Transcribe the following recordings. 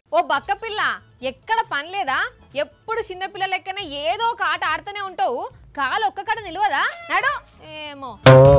ఓ బక్క పిల్ల ఎక్కడ పని లేదా ఎప్పుడు చిన్న పిల్ల లెక్కనే ఏదో ఒక ఆట ఆడుతూనే ఉంటావు కాలు ఒక్క కాడ నిలవదా నడు ఏమో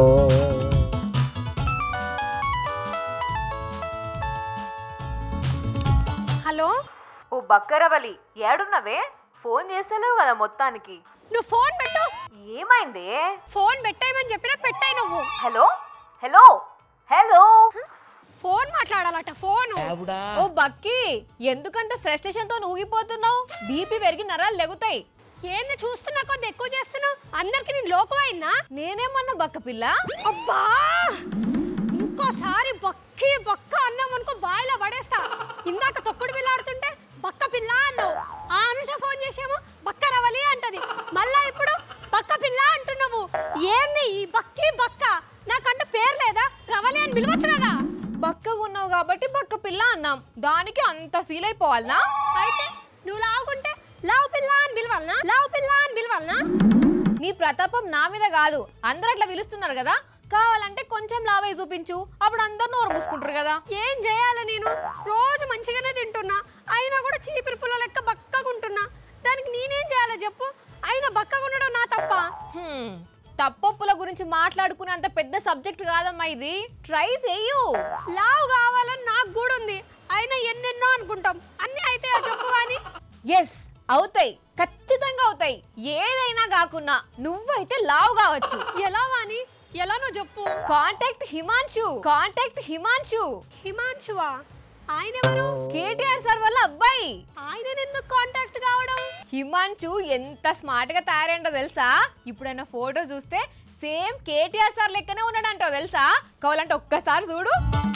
హలో ఓ బక్కరవలి ఏడున్నవే ఫోన్ చేస్తలేవు కదా మొత్తానికి నువ్వు ఫోన్ పెట్టు ఏమైంది ఫోన్ పెట్టేయమని చెప్పినా పెట్టాయి నువ్వు హలో హలో హలో ఫోన్ మాట్లాడాలట ఫోను ఓ బక్కి ఎందుకంత ఫ్రస్ట్రేషన్ తో ఊగిపోతున్నావు బీపీ పెరిగి నరాలు లెగుతాయి ఏంది చూస్తున్నా కొద్ది ఎక్కువ చేస్తున్నావు అందరికి నేను లోకమైనా నేనేమన్నా బక్క పిల్ల అబ్బా ఇంకోసారి బక్కి బక్క అన్నాం అనుకో బాయిలో పడేస్తా ఇందాక తొక్కుడు పిల్లాడుతుంటే బక్క పిల్ల అన్నావు ఆ అనుష ఫోన్ చేసేమో బక్క రవలి అంటది మళ్ళా ఇప్పుడు బక్క పిల్ల అంటున్నావు ఏంది ఈ బక్కి బక్క నాకంటూ పేరు లేదా రవలి అని పిలవచ్చు కదా బక్కగా ఉన్నావు కాబట్టి బక్క పిల్ల అన్నాం దానికి అంత ఫీల్ అయిపోవాలనా అయితే నువ్వు లావుకుంటే లావు పిల్ల అని పిలవాలనా లావు పిల్ల అని పిలవాలనా నీ ప్రతాపం నా మీద కాదు అందరూ అట్లా పిలుస్తున్నారు కదా కావాలంటే కొంచెం లావై చూపించు అప్పుడు అందరు నోరు మూసుకుంటారు కదా ఏం చేయాలి నేను రోజు మంచిగానే తింటున్నా అయినా కూడా చీపిరి పుల్ల లెక్క బక్కగుంటున్నా దానికి నేనేం చేయాలి చెప్పు అయినా బక్కగుండడం నా తప్ప హ్మ్, తప్పొప్పుల గురించి మాట్లాడుకునే అంత పెద్ద సబ్జెక్ట్ కాదమ్మా ఇది ట్రై చెయ్యు లావు కావాలని నాకు కూడా ఉంది అయినా ఎన్నెన్నో అనుకుంటాం అన్నీ అయితే చెప్పు అని ఎస్ అవుతాయి ఖచ్చితంగా అవుతాయి ఏదైనా కాకున్నా నువ్వైతే లావు కావచ్చు ఎలా వాని ఎలానో చెప్పు కాంటాక్ట్ హిమాంశు కాంటాక్ట్ హిమాంశు హిమాంశువా ఆయన ఎవరు కేటీఆర్ సార్ వల్ల అబ్బాయి ఆయన ఎందుకు కాంటాక్ట్ కావడం హిమాంశు ఎంత స్మార్ట్ గా తయారైందో తెలుసా ఇప్పుడైనా ఫోటో చూస్తే సేమ్ కేటీఆర్ సార్ లెక్కనే ఉన్నాడంటావు తెలుసా కావాలంటే ఒక్కసారి చూడు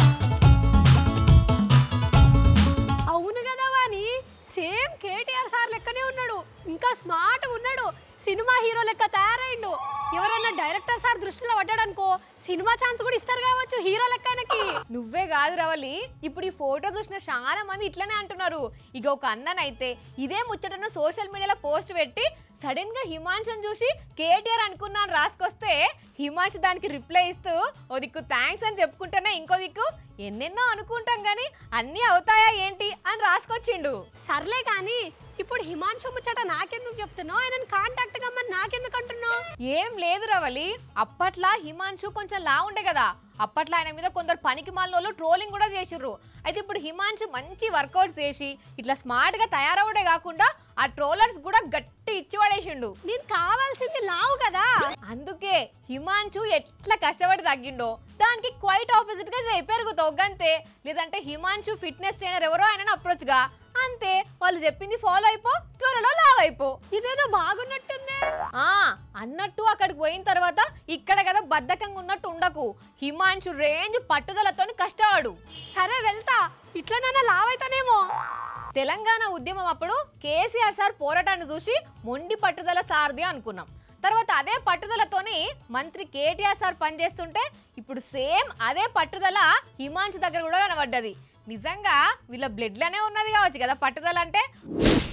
అవును కదా వాని సేమ్ కేటీఆర్ సార్ లెక్కనే ఉన్నాడు ఇంకా స్మార్ట్ ఉన్నాడు సినిమా హీరో లెక్క తయారైండు ఎవరైనా డైరెక్టర్ సార్ దృష్టిలో పడ్డాడనుకో సినిమా ఛాన్స్ కూడా ఇస్తారు కావచ్చు హీరో లెక్క ఆయనకి నువ్వే కాదు రవలి ఇప్పుడు ఈ ఫోటో చూసిన చాలా మంది ఇట్లనే అంటున్నారు ఇక ఒక అన్ననైతే ఇదే ముచ్చటను సోషల్ మీడియాలో పోస్ట్ పెట్టి సడన్ గా హిమాంశుని చూసి కేటీఆర్ అనుకున్నాను రాసుకొస్తే హిమాంశు దానికి రిప్లై ఇస్తూ ఓ దిక్కు థ్యాంక్స్ అని చెప్పుకుంటేనే ఇంకో దిక్కు ఎన్నెన్నో అనుకుంటాం కానీ అన్నీ అవుతాయా ఏంటి అని రాసుకొచ్చిండు సర్లే కానీ ఇప్పుడు హిమాంశు ముచ్చట నాకెందుకు చెప్తున్నావు ఆయనను కాంటాక్ట్ కమ్మని నాకెందుకు అంటున్నావు ఏం లేదు రవలి అప్పట్లా హిమాంశు కొంచెం లా ఉండే కదా అప్పట్లో ఆయన మీద కొందరు పనికి మాలినోళ్ళు ట్రోలింగ్ కూడా చేసిర్రు అయితే ఇప్పుడు హిమాంశు మంచి వర్కౌట్స్ చేసి ఇట్లా స్మార్ట్ గా తయారవడే కాకుండా ఆ ట్రోలర్స్ కూడా గట్టి ఇచ్చి పడేసిండు నేను కావాల్సింది లావు కదా అందుకే హిమాంశు ఎట్లా కష్టపడి తగ్గిండో దానికి క్వైట్ ఆపోజిట్ గా చేయి పెరుగుతావు గంతే లేదంటే హిమాంశు ఫిట్నెస్ ట్రైనర్ ఎవరో ఆయన అప్రోచ్ గా అంతే వాళ్ళు చెప్పింది ఫాలో అయిపో త్వరలో లావ్ అయిపో ఇదేదో బాగున్నట్టుంది ఆ అన్నట్టు అక్కడికి పోయిన తర్వాత ఇక్కడ కదా బద్ధకంగా ఉన్నట్టు ఉండకు హిమాంశు రేంజ్ పట్టుదలతో కష్టపడు సరే వెళ్తా ఇట్లనైనా లావ్ అవుతానేమో తెలంగాణ ఉద్యమం అప్పుడు కేసీఆర్ సార్ పోరాటాన్ని చూసి మొండి పట్టుదల సారది అనుకున్నాం తర్వాత అదే పట్టుదలతోని మంత్రి కేటీఆర్ సార్ పనిచేస్తుంటే ఇప్పుడు సేమ్ అదే పట్టుదల హిమాంశు దగ్గర కూడా కనబడ్డది నిజంగా వీళ్ళ బ్లడ్లోనే ఉన్నది కావచ్చు కదా పట్టుదల అంటే